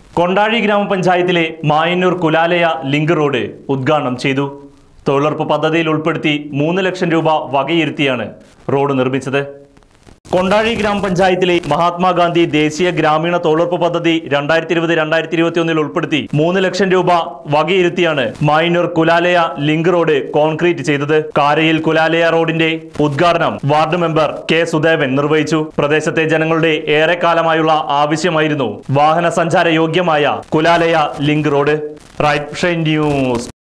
കൊണ്ടാഴി ഗ്രാമപഞ്ചായത്തിലെ Mayannur Kulalaya link road ഉദ്ഘാടനം ചെയ്തു തൊഴിലുറപ്പ് പദ്ധതിയിൽ ഉൾപ്പെടുത്തി മൂന്ന് ലക്ഷം രൂപ വകയിരുത്തിയാണ് റോഡ് നിർമ്മിച്ചത് കൊണ്ടാഴി ഗ്രാമപഞ്ചായത്തിലെ മഹാത്മാഗാന്ധി ദേശീയ ഗ്രാമീണ തൊഴിലുറപ്പ് പദ്ധതി രണ്ടായിരത്തി ഇരുപത് രണ്ടായിരത്തി ഇരുപത്തി ഒന്നിൽ ഉൾപ്പെടുത്തി മൂന്ന് ലക്ഷം രൂപ വകയിരുത്തിയാണ് Mayannur Kulalaya link road concrete ചെയ്തത് കാരയിൽ കുലാലയ റോഡിന്റെ ഉദ്ഘാടനം വാർഡ് മെമ്പർ കെ സുദേവൻ നിർവഹിച്ചു പ്രദേശത്തെ ജനങ്ങളുടെ ഏറെക്കാലമായുള്ള ആവശ്യമായിരുന്നു വാഹന സഞ്ചാര യോഗ്യമായ Kulalaya link road right news